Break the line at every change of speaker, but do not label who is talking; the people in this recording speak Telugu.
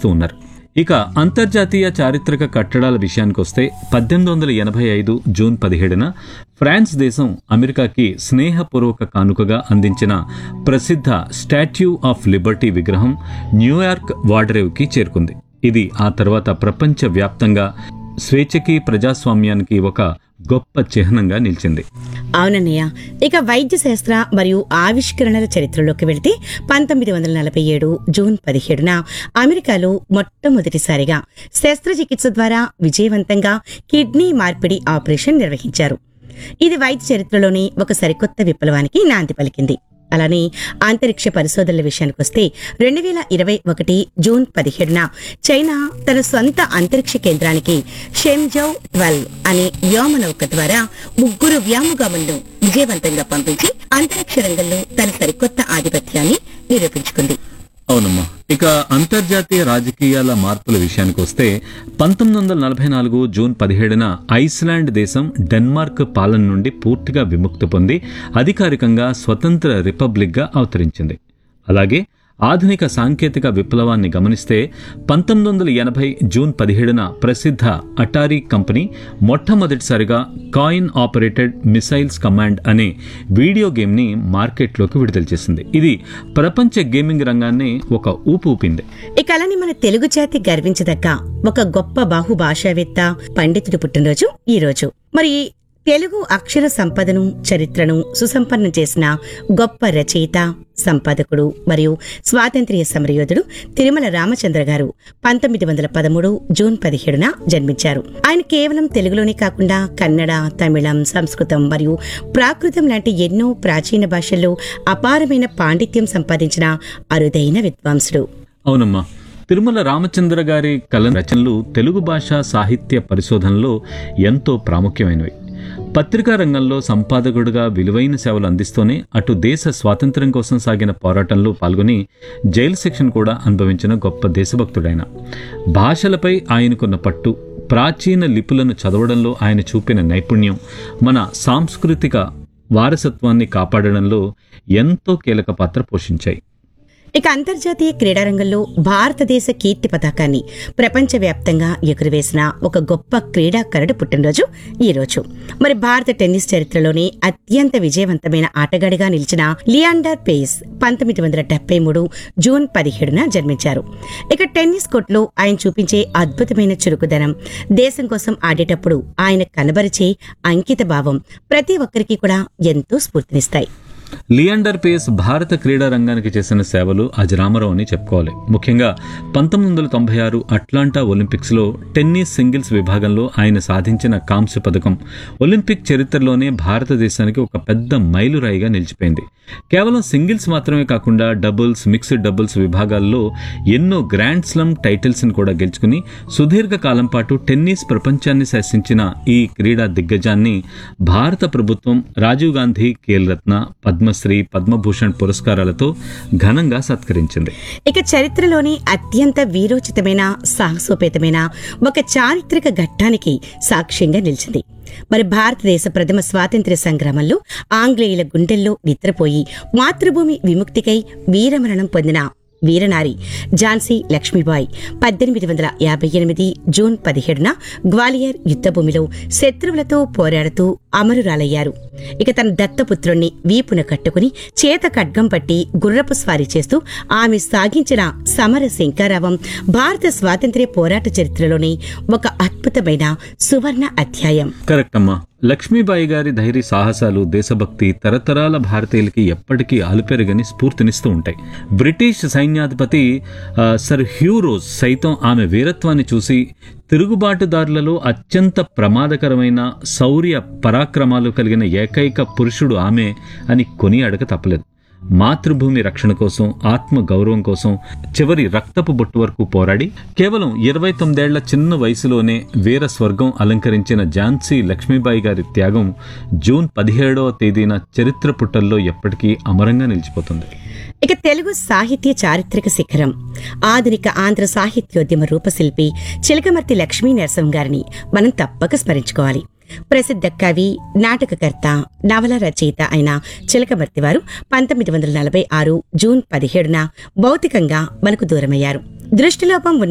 నిర్వహిస్తూ ఉన్నారు ఇక అంతర్జాతీయ చారిత్రక కట్టడాల విషయానికొస్తే పద్దెనిమిది వందల ఎనభై ఐదు జూన్ పదిహేడున ఫ్రాన్స్ దేశం అమెరికాకి స్నేహపూర్వక కానుకగా అందించిన ప్రసిద్ధ స్టాట్యూ ఆఫ్ లిబర్టీ విగ్రహం న్యూయార్క్ వాడరేవ్కి చేరుకుంది ఇది ఆ తర్వాత ప్రపంచ వ్యాప్తంగా స్వేచ్ఛకి ప్రజాస్వామ్యానికి ఒక గొప్ప చిహ్నంగా నిలిచింది
అవునన్నయ్య ఇక వైద్య శాస్త్ర మరియు ఆవిష్కరణల చరిత్రలోకి వెళితే పంతొమ్మిది వందల నలభై ఏడు జూన్ పదిహేడున అమెరికాలో మొట్టమొదటిసారిగా శస్త్రచికిత్స ద్వారా విజయవంతంగా కిడ్నీ మార్పిడి ఆపరేషన్ నిర్వహించారు ఇది వైద్య చరిత్రలోని ఒక సరికొత్త విప్లవానికి నాంది పలికింది అలానే అంతరిక్ష పరిశోధనల విషయానికి వస్తే రెండు వేల ఇరవై ఒకటి జూన్ పదిహేడున చైనా తన సొంత అంతరిక్ష కేంద్రానికి షెంజౌ ట్వెల్వ్ అనే వ్యోమనౌక ద్వారా ముగ్గురు వ్యోమగాములను విజయవంతంగా పంపించి అంతరిక్ష రంగంలో తన సరికొత్త ఆధిపత్యాన్ని నిరూపించుకుంది
అవునమ్మా ఇక అంతర్జాతీయ రాజకీయాల మార్పుల విషయానికి వస్తే పంతొమ్మిది వందల నలభై నాలుగు జూన్ పదిహేడున ఐస్లాండ్ దేశం డెన్మార్క్ పాలన నుండి పూర్తిగా విముక్తి పొంది అధికారికంగా స్వతంత్ర రిపబ్లిక్గా అవతరించింది అలాగే ఆధునిక సాంకేతిక విప్లవాన్ని గమనిస్తే పంతొమ్మిది వందల ఎనభై జూన్ పదిహేడున ప్రసిద్ధ అటారీ కంపెనీ మొట్టమొదటిసారిగా కాయిన్ ఆపరేటెడ్ మిసైల్స్ కమాండ్ అనే వీడియో గేమ్ని మార్కెట్లోకి విడుదల చేసింది ఇది ప్రపంచ గేమింగ్ రంగాన్ని ఒక ఊపు ఊపింది
ఈ కళని మన తెలుగు జాతి గర్వించదగ్గ ఒక గొప్ప బాహుభాషావేత్త పండితుడు పుట్టినరోజు ఈ రోజు మరి తెలుగు అక్షర సంపదను చరిత్రను సుసంపన్నం చేసిన గొప్ప రచయిత సంపాదకుడు మరియు స్వాతంత్ర్య సమరయోధుడు తిరుమల రామచంద్ర గారు పంతొమ్మిది వందల పదమూడు జూన్ పదిహేడున జన్మించారు ఆయన కేవలం తెలుగులోనే కాకుండా కన్నడ తమిళం సంస్కృతం మరియు ప్రాకృతం లాంటి ఎన్నో ప్రాచీన భాషల్లో అపారమైన పాండిత్యం సంపాదించిన అరుదైన విద్వాంసుడు
అవునమ్మా తిరుమల రామచంద్ర గారి కళ రచనలు తెలుగు భాష సాహిత్య పరిశోధనలో ఎంతో ప్రాముఖ్యమైనవి పత్రికా రంగంలో సంపాదకుడుగా విలువైన సేవలు అందిస్తూనే అటు దేశ స్వాతంత్ర్యం కోసం సాగిన పోరాటంలో పాల్గొని జైలు శిక్షను కూడా అనుభవించిన గొప్ప దేశభక్తుడైన భాషలపై ఆయనకున్న పట్టు ప్రాచీన లిపులను చదవడంలో ఆయన చూపిన నైపుణ్యం మన సాంస్కృతిక వారసత్వాన్ని కాపాడడంలో ఎంతో కీలక పాత్ర పోషించాయి
ఇక అంతర్జాతీయ క్రీడారంగంలో భారతదేశ కీర్తి పతాకాన్ని ప్రపంచవ్యాప్తంగా ఎగురవేసిన ఒక గొప్ప క్రీడాకారుడు పుట్టినరోజు ఈ రోజు మరి భారత టెన్నిస్ చరిత్రలోనే అత్యంత విజయవంతమైన ఆటగాడిగా నిలిచిన లియాండర్ పేస్ పంతొమ్మిది వందల డెబ్బై మూడు జూన్ పదిహేడున జన్మించారు ఇక టెన్నిస్ కోర్టులో ఆయన చూపించే అద్భుతమైన చురుకుదనం దేశం కోసం ఆడేటప్పుడు ఆయన కనబరిచే అంకిత భావం ప్రతి ఒక్కరికి కూడా ఎంతో స్ఫూర్తినిస్తాయి
లియాండర్ పేస్ భారత క్రీడా రంగానికి చేసిన సేవలు అజరామరం అని చెప్పుకోవాలి ముఖ్యంగా పంతొమ్మిది వందల తొంభై ఆరు అట్లాంటా ఒలింపిక్స్లో టెన్నిస్ సింగిల్స్ విభాగంలో ఆయన సాధించిన కాంస్య పథకం ఒలింపిక్ చరిత్రలోనే భారతదేశానికి ఒక పెద్ద మైలురాయిగా నిలిచిపోయింది కేవలం సింగిల్స్ మాత్రమే కాకుండా డబుల్స్ మిక్స్డ్ డబుల్స్ విభాగాల్లో ఎన్నో గ్రాండ్ స్లమ్ టైటిల్స్ని కూడా గెలుచుకుని సుదీర్ఘ కాలం పాటు టెన్నిస్ ప్రపంచాన్ని శాసించిన ఈ క్రీడా దిగ్గజాన్ని భారత ప్రభుత్వం రాజీవ్ గాంధీ ఖేల్ రత్న పద్మశ్రీ పద్మభూషణ్ పురస్కారాలతో ఘనంగా సత్కరించింది
ఇక చరిత్రలోని అత్యంత వీరోచితమైన సాహసోపేతమైన ఒక చారిత్రక ఘట్టానికి సాక్ష్యంగా నిలిచింది మరి భారతదేశ ప్రథమ స్వాతంత్ర్య సంగ్రామంలో ఆంగ్లేయుల గుండెల్లో నిద్రపోయి మాతృభూమి విముక్తికై వీరమరణం పొందిన వీరనారి ఝాన్సీ లక్ష్మీబాయి పద్దెనిమిది వందల యాభై ఎనిమిది జూన్ పదిహేడున గ్వాలియర్ యుద్ధభూమిలో శత్రువులతో పోరాడుతూ అమరురాలయ్యారు ఇక తన దత్తపుత్రుణ్ణి వీపున కట్టుకుని చేత ఖడ్గం పట్టి గుర్రపు స్వారీ చేస్తూ ఆమె సాగించిన సమర శంకారావం భారత స్వాతంత్ర్య పోరాట చరిత్రలోని ఒక అద్భుతమైన సువర్ణ అధ్యాయం
కరెక్ట్ అమ్మా లక్ష్మీబాయి గారి ధైర్య సాహసాలు దేశభక్తి తరతరాల భారతీయులకి ఎప్పటికీ అలుపెరగని స్ఫూర్తినిస్తూ ఉంటాయి బ్రిటిష్ సైన్యాధిపతి ఆ, సర్ హ్యూరోజ్ సైతం ఆమె వీరత్వాన్ని చూసి తిరుగుబాటుదారులలో అత్యంత ప్రమాదకరమైన శౌర్య పరాక్రమాలు కలిగిన ఏకైక పురుషుడు ఆమె అని కొని అడగ తప్పలేదు మాతృభూమి రక్షణ కోసం ఆత్మ గౌరవం కోసం చివరి రక్తపు బొట్టు వరకు పోరాడి కేవలం ఇరవై తొమ్మిదేళ్ల చిన్న వయసులోనే వీర స్వర్గం అలంకరించిన ఝాన్సీ లక్ష్మీబాయి గారి త్యాగం జూన్ పదిహేడవ తేదీన చరిత్ర పుటల్లో ఎప్పటికీ అమరంగా నిలిచిపోతుంది
ఇక తెలుగు సాహిత్య చారిత్రక శిఖరం ఆధునిక ఆంధ్ర సాహిత్యోద్యమ రూపశిల్పి చిలకమర్తి లక్ష్మీ నరసింహ గారిని మనం తప్పక స్మరించుకోవాలి ప్రసిద్ధ కవి నాటకకర్త నవల రచయిత అయిన చిలకమర్తి వారు పంతొమ్మిది వందల నలభై ఆరు జూన్ పదిహేడున భౌతికంగా మనకు దూరమయ్యారు దృష్టిలోపం ఉన్న